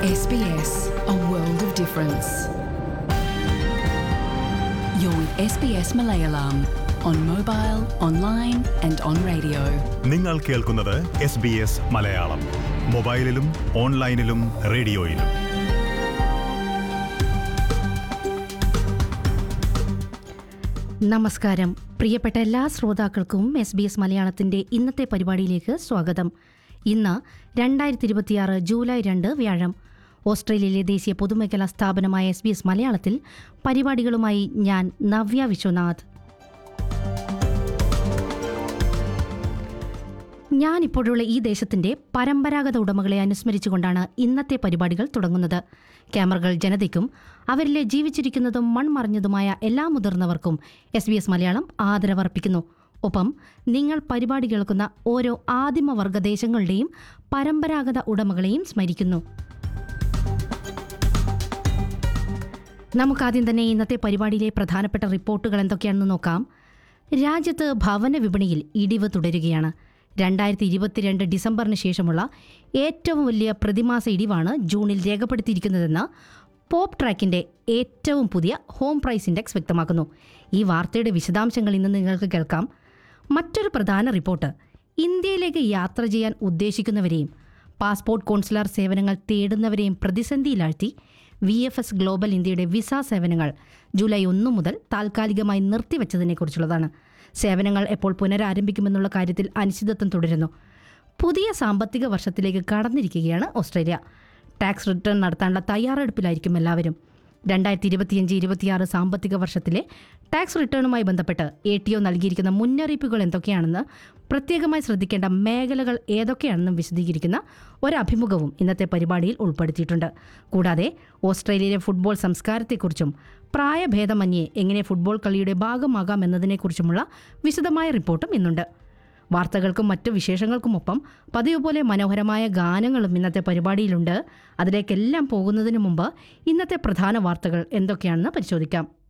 SBS, a world of difference. You're with SBS Malayalam on mobile, online, and on radio. നിങ്ങൾ കേൾക്കുന്നത് S B S Malayalam മൊബൈലിലും ഓൺലൈനിലും റേഡിയോയിലും നമസ്കാരം പ്രിയപ്പെട്ട എല്ലാ ശ്രോതാക്കൾക്കും എസ് ബി എസ് മലയാളത്തിന്റെ ഇന്നത്തെ പരിപാടിയിലേക്ക് സ്വാഗതം ഇന്ന് രണ്ടായിരത്തി ഇരുപത്തിയാറ് ജൂലൈ രണ്ട് വ്യാഴം ഓസ്ട്രേലിയയിലെ ദേശീയ പൊതുമേഖലാ സ്ഥാപനമായ എസ് ബി എസ് മലയാളത്തിൽ പരിപാടികളുമായി ഞാൻ നവ്യ വിശ്വനാഥ് ഞാൻ ഇപ്പോഴുള്ള ഈ ദേശത്തിന്റെ പരമ്പരാഗത ഉടമകളെ അനുസ്മരിച്ചുകൊണ്ടാണ് ഇന്നത്തെ പരിപാടികൾ തുടങ്ങുന്നത് ക്യാമറകൾ ജനതയ്ക്കും അവരിലെ ജീവിച്ചിരിക്കുന്നതും മൺമറഞ്ഞതുമായ എല്ലാ മുതിർന്നവർക്കും എസ് ബി എസ് മലയാളം ആദരവർപ്പിക്കുന്നു ഒപ്പം നിങ്ങൾ പരിപാടി കേൾക്കുന്ന ഓരോ ആദിമവർഗ ദേശങ്ങളുടെയും പരമ്പരാഗത ഉടമകളെയും സ്മരിക്കുന്നു നമുക്കാദ്യം തന്നെ ഇന്നത്തെ പരിപാടിയിലെ പ്രധാനപ്പെട്ട റിപ്പോർട്ടുകൾ എന്തൊക്കെയാണെന്ന് നോക്കാം രാജ്യത്ത് ഭവന വിപണിയിൽ ഇടിവ് തുടരുകയാണ് രണ്ടായിരത്തി ഇരുപത്തിരണ്ട് ഡിസംബറിന് ശേഷമുള്ള ഏറ്റവും വലിയ പ്രതിമാസ ഇടിവാണ് ജൂണിൽ രേഖപ്പെടുത്തിയിരിക്കുന്നതെന്ന് പോപ്പ് ട്രാക്കിന്റെ ഏറ്റവും പുതിയ ഹോം പ്രൈസ് ഇൻഡെക്സ് വ്യക്തമാക്കുന്നു ഈ വാർത്തയുടെ വിശദാംശങ്ങൾ ഇന്ന് നിങ്ങൾക്ക് കേൾക്കാം മറ്റൊരു പ്രധാന റിപ്പോർട്ട് ഇന്ത്യയിലേക്ക് യാത്ര ചെയ്യാൻ ഉദ്ദേശിക്കുന്നവരെയും പാസ്പോർട്ട് കോൺസുലർ സേവനങ്ങൾ തേടുന്നവരെയും പ്രതിസന്ധിയിലാഴ്ത്തി വി എഫ് എസ് ഗ്ലോബൽ ഇന്ത്യയുടെ വിസ സേവനങ്ങൾ ജൂലൈ ഒന്ന് മുതൽ താൽക്കാലികമായി നിർത്തിവെച്ചതിനെക്കുറിച്ചുള്ളതാണ് സേവനങ്ങൾ എപ്പോൾ പുനരാരംഭിക്കുമെന്നുള്ള കാര്യത്തിൽ അനിശ്ചിതത്വം തുടരുന്നു പുതിയ സാമ്പത്തിക വർഷത്തിലേക്ക് കടന്നിരിക്കുകയാണ് ഓസ്ട്രേലിയ ടാക്സ് റിട്ടേൺ നടത്താനുള്ള തയ്യാറെടുപ്പിലായിരിക്കും എല്ലാവരും രണ്ടായിരത്തി ഇരുപത്തിയഞ്ച് ഇരുപത്തിയാറ് സാമ്പത്തിക വർഷത്തിലെ ടാക്സ് റിട്ടേണുമായി ബന്ധപ്പെട്ട് എ ടി ഒ നൽകിയിരിക്കുന്ന മുന്നറിയിപ്പുകൾ എന്തൊക്കെയാണെന്ന് പ്രത്യേകമായി ശ്രദ്ധിക്കേണ്ട മേഖലകൾ ഏതൊക്കെയാണെന്നും വിശദീകരിക്കുന്ന ഒരഭിമുഖവും ഇന്നത്തെ പരിപാടിയിൽ ഉൾപ്പെടുത്തിയിട്ടുണ്ട് കൂടാതെ ഓസ്ട്രേലിയയിലെ ഫുട്ബോൾ സംസ്കാരത്തെക്കുറിച്ചും പ്രായഭേദമന്യേ എങ്ങനെ ഫുട്ബോൾ കളിയുടെ ഭാഗമാകാം എന്നതിനെക്കുറിച്ചുമുള്ള വിശദമായ റിപ്പോർട്ടും ഇന്നുണ്ട് വാർത്തകൾക്കും മറ്റു വിശേഷങ്ങൾക്കുമൊപ്പം പതിവ് പോലെ മനോഹരമായ ഗാനങ്ങളും ഇന്നത്തെ പരിപാടിയിലുണ്ട് അതിലേക്കെല്ലാം പോകുന്നതിന് മുമ്പ് ഇന്നത്തെ പ്രധാന വാർത്തകൾ എന്തൊക്കെയാണെന്ന് പരിശോധിക്കാം